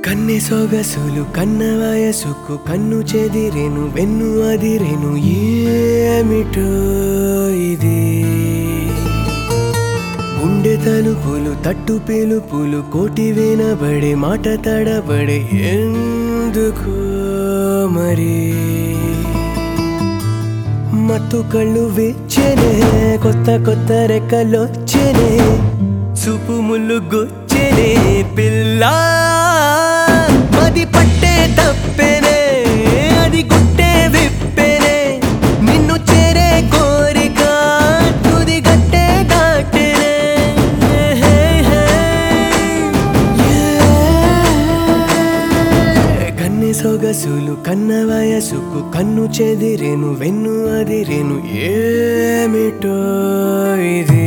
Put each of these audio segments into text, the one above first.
కన్నె సొగసులు కన్న వయసుకు కన్ను చెదిరేను వెన్ను అదిరేను ఏమిటో ఇది గుండె తలుపులు తట్టు పిలుపులు కోటి వినబడే మాట తడబడే ఎందుకు మరి మత్తు కళ్ళు వెచ్చనే కొత్త కొత్త రెక్కలొచ్చనే చూపు ముళ్ళు గుచ్చనే పిల్ల మది పట్టే తప్పేనే అది గుట్టే విప్పేనే నిన్ను చేరే కోరిక తుది గట్టే దాటేనే హే, హే. కన్నె సొగసులు కన్న వయసుకు కన్ను చెదిరేను వెన్ను అదిరేను ఏమిటో ఇది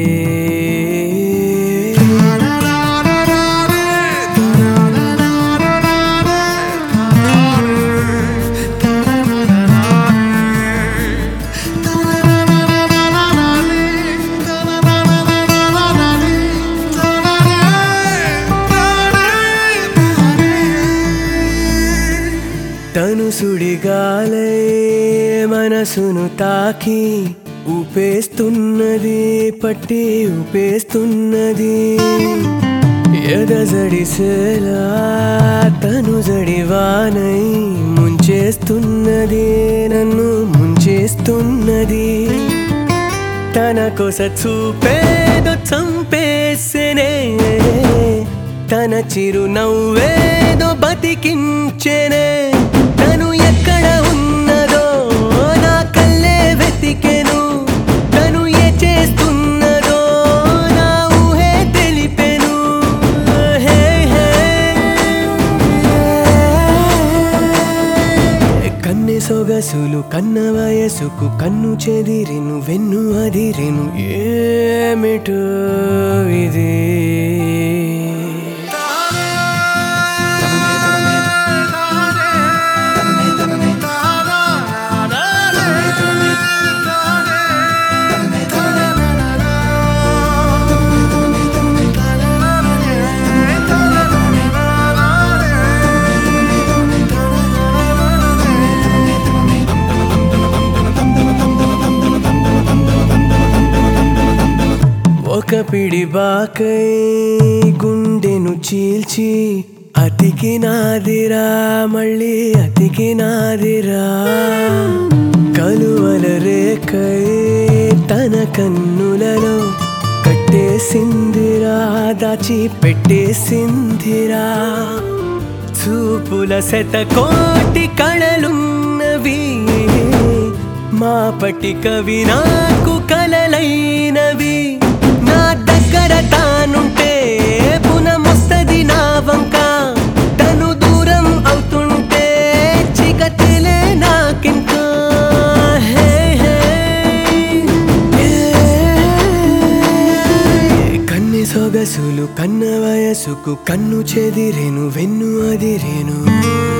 తను సుడిగాలై మనసును తాకి ఊపేస్తున్నది పట్టి ఊపేస్తున్నది ఎదజడిసేలా తను జడివానై ముంచేస్తున్నది నన్ను ముంచేస్తున్నది తన కొస చూపేదో చంపేసేనే తన చిరునవ్వేదో బతికించెనే తను ఎక్కడ ఉన్నదో నా కల్లే వెతికెను తను ఏ చేస్తున్నదో నా ఊహే తెలిపెను హే హే కన్నె సొగసులు కన్న వయసుకు కన్ను చెదిరిను వెన్ను అదిరిను ఏమిటో ఇది ఒక పిడి బాకై గుండెను చీల్చి అతికి నాదిరా మళ్ళీ అతికి నాదిరా కలువల రేకై తన కన్నులలో కట్టేసిందిరా దాచి పెట్టేసిందిరా చూపుల శత కోటి కళలున్నవి మా పటి కవి నాకు కలలైనవి నా దగ్గర తానుంటే పునమొస్తది నా వంక తను దూరం అవుతుంటే చికటిలే నాకింకా హే హే కన్నె సొగసులు కన్న వయసుకు కన్ను చెదిరేను వెన్ను అదిరేను